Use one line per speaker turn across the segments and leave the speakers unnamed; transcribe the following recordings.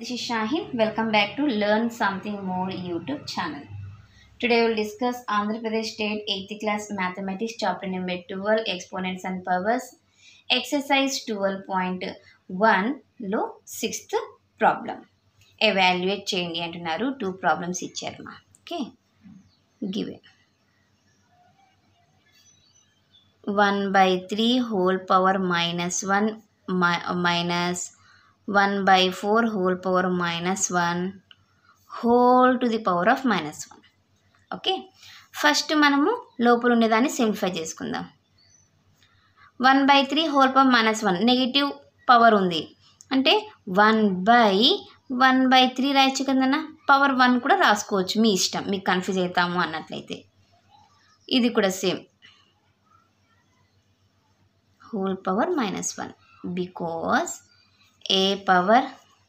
this is Shahin. Welcome back to Learn Something More YouTube channel. Today we'll discuss Andhra Pradesh State 8th class mathematics chapter number 12 exponents and powers exercise 12.1 లో sixth problem evaluate చేయండి అంటున్నారు two problems ఇచ్చారు మా okay given one by three whole power minus one minus one by four whole power minus one whole to the power of minus one okay first మనము లోపల ఉండేదాన్ని simplify చేసుకుందాం one by three whole power minus one negative power ఉంది అంటే one by one by three రాయొచ్చు కదన్నా power one కూడా రాసుకోవచ్చు మీ ఇష్టం మీకు కన్ఫ్యూజ్ అవుతాము అన్నట్లయితే ఇది కూడా same whole power minus one because a power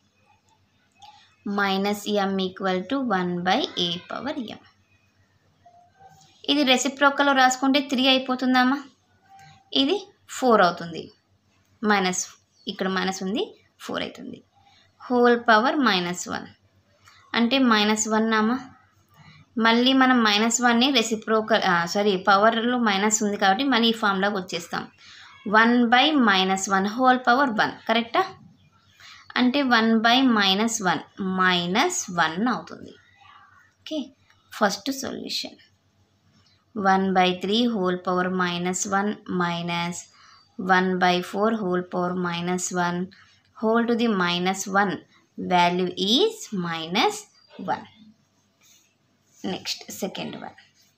minus m equal to one by a power m ఇది రెసిప్రోకల్లో రాసుకుంటే త్రీ అయిపోతుందమ్మా ఇది ఫోర్ అవుతుంది మైనస్ ఇక్కడ మైనస్ ఉంది ఫోర్ అవుతుంది హోల్ పవర్ మైనస్ వన్ అంటే మైనస్ వన్ అమ్మా మళ్ళీ మనం మైనస్ వన్ని రెసిప్రోకల్ సారీ పవర్లో మైనస్ ఉంది కాబట్టి మళ్ళీ ఈ ఫామ్లోకి వచ్చేస్తాం one by minus one whole power one కరెక్టా అంటే one by minus one minus one అవుతుంది okay first solution one by three whole power minus one minus one by four whole power minus one whole to the minus one value is minus one next second one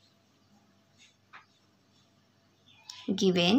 given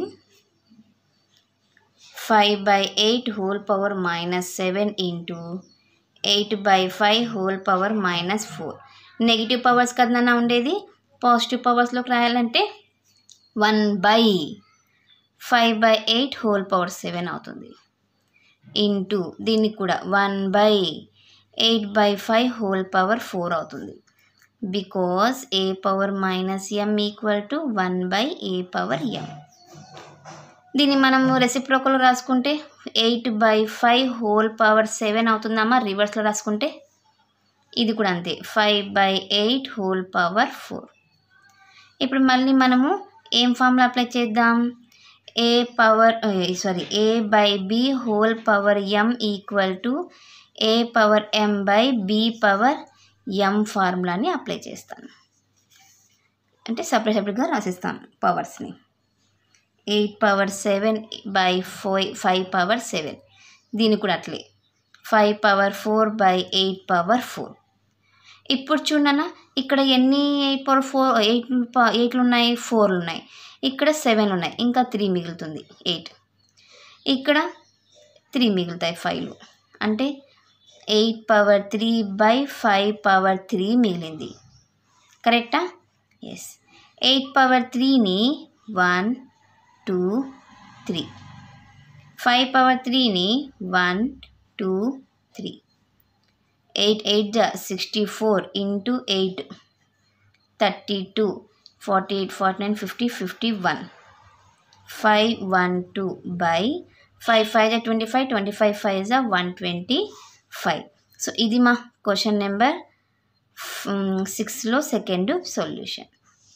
five by eight whole power minus seven into eight by five whole power minus four negative powers కదన్నా ఉండేది positive పవర్స్లోకి రాయాలంటే one by five by eight whole power seven అవుతుంది into దీనికి కూడా one by eight by five whole power four అవుతుంది because a power minus m equal to one by a power m దీన్ని మనము రెసిప్రోకల్ రాసుకుంటే eight by five whole power seven అవుతుందమ్మా రివర్స్లో రాసుకుంటే ఇది కూడా అంతే five by eight whole power four ఇప్పుడు మళ్ళీ మనము ఏం ఫార్ములా అప్లై చేద్దాం a power sorry a by B whole power m equal to a power m by b power m ఫార్ములాని అప్లై చేస్తాను అంటే సపరేట్ సపరేట్గా రాసిస్తాను పవర్స్ని eight power seven by four five power seven దీని కూడా అట్లే five power four by eight power four ఇప్పుడు చూడనా ఇక్కడ ఎన్ని ఎయిట్ పవర్ ఫోర్ ఎయిట్ ఎయిట్లు ఉన్నాయి ఫోర్లు ఉన్నాయి ఇక్కడ సెవెన్ ఉన్నాయి ఇంకా త్రీ మిగులుతుంది ఎయిట్ ఇక్కడ త్రీ మిగులుతాయి ఫైవ్లు అంటే eight power three by five power three మిగిలింది కరెక్టా ఎస్ ఎయిట్ పవర్ త్రీని one two three five power త్రీని one two three eight eight జా sixty four into eight thirty two forty eight forty nine fifty fifty one five one two by five five జా twenty five twenty five five జా one twenty five so ఇది మా question number సిక్స్లో second solution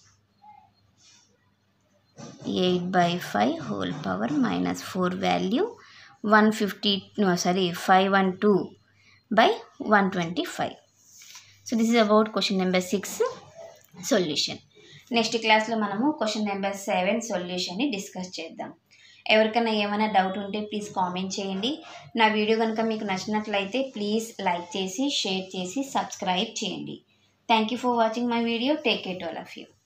eight by five whole power minus four value one fifty sorry five one two by one twenty five so this is about question number six solution next క్లాస్లో మనము question number seven సొల్యూషన్ని discuss చేద్దాం ఎవరికైనా ఏమైనా doubt ఉంటే please comment చేయండి నా video కనుక మీకు నచ్చినట్లయితే ప్లీజ్ లైక్ చేసి షేర్ చేసి సబ్స్క్రైబ్ చేయండి thank you for watching my video take care to all of you